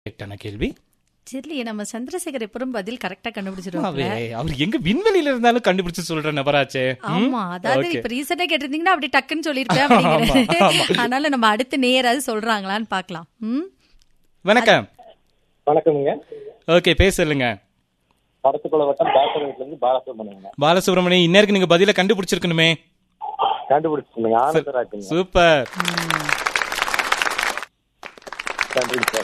கரெக்டான கேள்வி தெரியலையே நம்ம சந்திரசேகர் எப்பறம் பதில் கரெக்டா கண்டுபிடிச்சிருவாங்க அவ- அவர் எங்க விண்வெளியில இருந்தாலும் கண்டுபிடிச்சு சொல்ற நபராச்சே ம்? ஆமா அதாவது Okay. இப்ப ரீசெண்டா கேட்டிருந்தீங்கன்னா அப்படி டக்குன்னு சொல்லிருப்பேன் அப்படிங்கிறது அதனால நம்ம அடுத்து நேராவது சொல்றாங்களான்னு பாக்கலாம் ம் வணக்கம் வணக்கமுங்க ஓகே பேச சொல்லுங்க படத்துக்குள்ள வட்டம் பேக்கர் வீட்ல இருந்து பாலசுப்ரமணியங்க பாலசுப்ரமணியம் இந்நேருக்கு நீங்க பதில கண்டுபிடிச்சிருக்கணுமே கண்டுபிடிச்சிருந்தீங்க ஆனந்தராஜுங்க சூப்பர் நன்றி சார்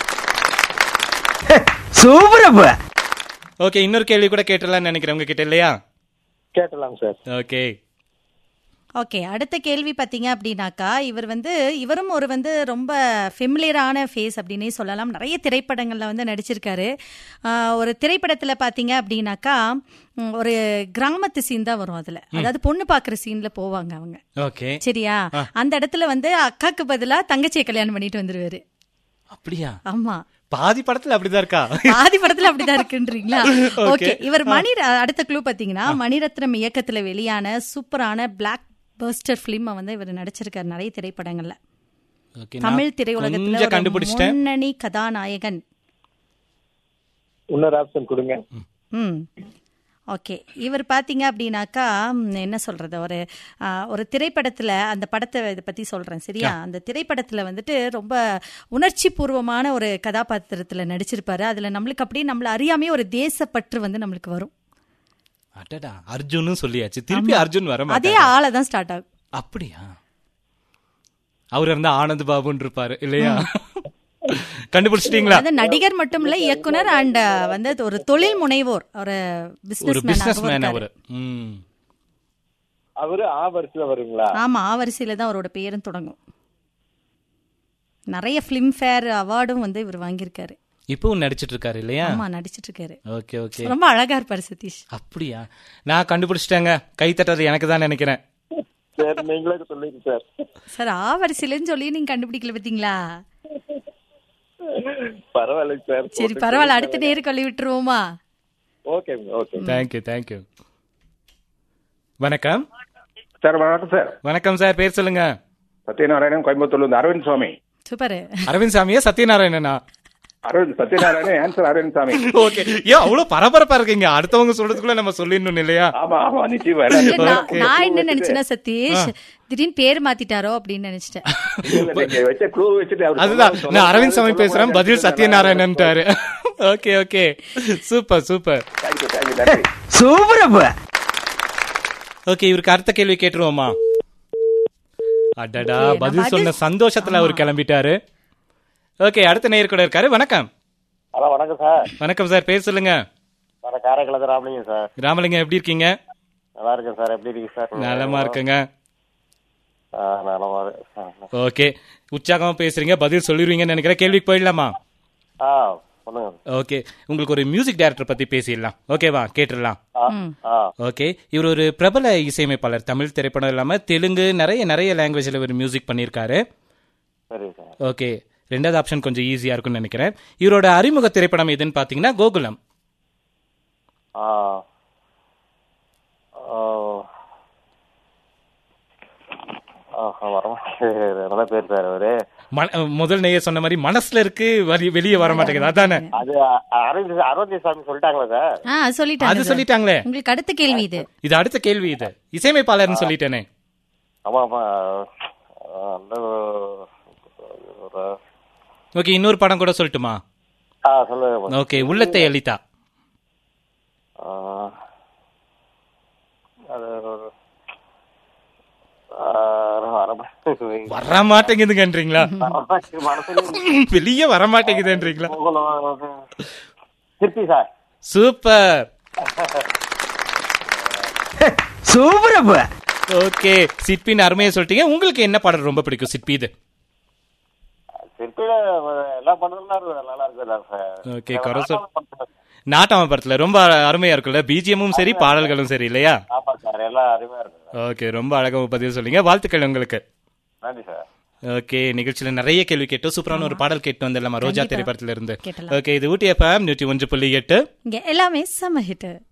சூப்பரப்ப ஓகே இன்னொரு கேள்வி கூட கேட்டலாம்னு நினைக்கிறேன் உங்ககிட்ட இல்லையா கேட்டலாம் சார் ஓகே ஓகே அடுத்த கேள்வி பார்த்தீங்க அப்படின்னாக்கா இவர் வந்து இவரும் ஒரு வந்து ரொம்ப ஃபெமிலியரான ஃபேஸ் அப்படின்னே சொல்லலாம் நிறைய திரைப்படங்களில் வந்து நடிச்சிருக்காரு ஆஹ் ஒரு திரைப்படத்தில் பார்த்தீங்க அப்படின்னாக்கா ம், ஒரு கிராமத்து சீன் தான் வரும் அதில் அதாவது பொண்ணு பார்க்குற சீனில் போவாங்க அவங்க ஓகே சரியா அந்த இடத்துல வந்து அக்காக்கு பதிலா தங்கச்சியை கல்யாணம் பண்ணிட்டு வந்துருவாரு அப்படியா ஆமா பாதி படத்துல அப்படிதான் இருக்கா ஆதி படத்துல அப்படிதான் இருக்குன்றீங்களா Okay. ஓகே இவர் மணி அடுத்த க்ளூ பாத்தீங்கன்னா மணிரத்னம் இயக்கத்துல வெளியான சூப்பரான பிளாக் பர்ஸ்டர் பிலிம் வந்து இவர் நடிச்சிருக்காரு நிறைய திரைப்படங்கள்ல Okay, நான் தமிழ் திரையுலகத்துல கொஞ்சம் ஒரு கண்டுபிடிச்சிட்டேன் முன்னணி கதாநாயகன் இன்னொரு ஆப்ஷன் கொடுங்க ம் ஓகே இவர் பார்த்தீங்க அப்படின்னாக்கா ம், என்ன சொல்றது ஒரு ஆ, ஒரு திரைப்படத்துல அந்த படத்தை இதை பத்தி சொல்றேன் சரியா அந்த திரைப்படத்துல வந்துட்டு ரொம்ப உணர்ச்சி பூர்வமான ஒரு கதாபாத்திரத்துல நடிச்சிருப்பாரு அதுல நம்மளுக்கு அப்படியே நம்மள அறியாமே ஒரு தேசப்பற்று வந்து நம்மளுக்கு வரும் அடடா அர்ஜுன்னு சொல்லியாச்சு திருப்பி அர்ஜுன் வர அதே மாட்டாரு ஆளை தான் ஸ்டார்ட் ஆகும் அப்படியா அவர் இருந்தா ஆனந்த் பாபுன்னு இருப்பாரு இல்லையா கண்டுபிடிச்சிட்டீங்களா அது நடிகர் மட்டும் இல்ல இயக்குனர் அண்ட் வந்து ஒரு தொழில் முனைவோர் ஒரு ஒரு பிசினஸ் பிசினஸ் மேன் மேன் அவரு ம் அவரு ஆ வரிசையில வருங்களா ஆமா ஆ வரிசையில தான் அவரோட பேரும் தொடங்கும் நிறைய ஃபிலிம் ஃபேர் அவார்டும் வந்து இவர் வாங்கியிருக்காரு இப்பவும் நடிச்சிட்டு இருக்காரு இல்லையா ஆமா நடிச்சிட்டு இருக்காரு ஓகே ஓகே ரொம்ப அழகா இருப்பாரு சதீஷ் அப்படியா நான் கண்டுபிடிச்சிட்டேங்க கை தட்டுறது எனக்கு தான் நினைக்கிறேன் சரி நீங்களே சொல்லுங்க சார் சார் ஆ வரிசையிலன்னு சொல்லி நீங்க கண்டுபிடிக்கல பாத்தீங்களா பரவாயில்ல சார் சரி பரவாயில்ல அடுத்த நேரு கொள்ளி விட்டுருவோமா ஓகேங்க ஓகே தேங்க்யூ தேங்க்யூ வணக்கம் சார் வணக்கம் சார் வணக்கம் சார் பேர் சொல்லுங்க சத்யநாராயணன் கோயம்புத்தூர்ல இருந்து அரவிந்த் சுவாமி சூப்பர் அரவிந்த் சாமியா சத்யநாராயணனா அரவிந்த் சத்யநாராயணன் ஆன்சர் அரவிந்த் சாமி ஓகே ஏன் அவ்வளவு பரபரப்பா இருக்கீங்க அடுத்தவங்க சொல்றதுக்குள்ள நம்ம சொல்லிடணும் இல்லையா ஆமா ஆமா நிச்சயமா இல்ல, நான் நான் என்ன நினைச்சேன்னா சதீஷ் திடீர்னு பேர் மாத்திட்டாரோ அப்படின்னு நினைச்சிட்டேன் நீங்க வச்ச க்ளூ வச்சுட்டு அவர் அதுதான் சொன்னாரு, நான் அரவிந்த் சாமி சொல்ல பேசுறேன் முடியாது. பதில் சத்யநாராயணன்ட்டாரு okay okay super super Thank you, thank you, நன்றி சூப்பரப்ப ஓகே இவருக்கு அடுத்த கேள்வி கேட்டுருவோமா அடடா Okay, நான் பதில் சொன்ன பதில்- சந்தோஷத்துல அவர் கிளம்பிட்டாரு ஓகே அடுத்த நேயர் கூட இருக்காரு வணக்கம் ஹலோ வணக்கம் சார் வணக்கம் சார் பேர் சொல்லுங்க நான் காரைக்குளத்து ராமலிங்க சார் ராமலிங்கம் எப்படி இருக்கீங்க நல்லா இருக்கேன் சார் எப்படி இருக்கீங்க சார் நலமா இருக்குங்க ஆ, நலமா இருக்கேன். ஓகே உற்சாகமா பேசுறீங்க பதில் சொல்லிடுவீங்கன்னு நினைக்கிறேன் கேள்விக்கு போயிடலாமா ஆ சொல்லுங்க ஓகே உங்களுக்கு ஒரு மியூசிக் டைரக்டர் பத்தி பேசிடலாம் ஓகேவா கேட்டுடலாம் ஆ ஆ ஓகே இவர் ஒரு பிரபல இசையமைப்பாளர் தமிழ் திரைப்படம் இல்லாம தெலுங்கு நிறைய நிறைய லாங்குவேஜ்ல இவர் மியூசிக் பண்ணியிருக்காரு சரி சார் ஓகே ரெண்டாவது ஆப்ஷன் கொஞ்சம் ஈஸியா இருக்கும்னு நினைக்கிறேன் இவரோட அறிமுக திரைப்படம் எதுன்னு பாத்தீங்கன்னா கோகுலம் ஆ ஓ ஆஹா வர நல்ல பேர் சார் அவரு மன- முதல் நேயர் சொன்ன மாதிரி மனசுல இருக்கு வரி- வெளியே வர மாட்டேங்குது அதானே அது அரவிந்த் அறுபத்தி சாமி சொல்லிட்டாங்களா சார் ஆ சொல்லிட்டாங்க அது சார். சொல்லிட்டாங்களே உங்களுக்கு அடுத்த கேள்வி இது இது அடுத்த கேள்வி இது இசையமைப்பாளர்னு சொல்லிட்டேனே ஆமா ஆமா அந்த ஒரு ஓகே இன்னொரு படம் கூட சொல்லட்டுமா ஆ சொல்லுங்க ஓகே உள்ளத்தை அளித்தா ஆ, அது ஒரு ஆ, வர மாட்டேங்குது. வர மாட்டேங்குதுங்கன்றீங்களா மனசுல வெளியே வர மாட்டேங்குதுன்றீங்களா திருப்பி சார் சூப்பர் சூப்பரப்ப ஓகே சிற்பின்னு அருமையா சொல்லிட்டீங்க உங்களுக்கு என்ன பாடல் ரொம்ப பிடிக்கும் சிற்பி இது திருப்பியில எல்லாம் பண்றதுலாம் நல்லா இருக்கு சார் ஓகே குறை சொல் நாட்டாம படத்துல ரொம்ப அருமையா இருக்குல்ல பிஜிஎம்மும் சரி பாடல்களும் சரி இல்லையா ஆமா சார் எல்லாம் அருமையா இருக்கு சார் ஓகே ரொம்ப அழகா பதிவு சொல்றீங்க வாழ்த்துக்கள் உங்களுக்கு நன்றி சார் ஓகே நிகழ்ச்சியில நிறைய கேள்வி கேட்டோம் சூப்பரான ஒரு பாடல் கேட்டு வந்துடலாமா ரோஜா திரைப்படத்துல இருந்து கேட்டலாம். ஓகே இது ஊட்டி எஃப்எம் நூற்றி ஒன்று புள்ளி எட்டு இங்க எல்லாமே செம ஹிட்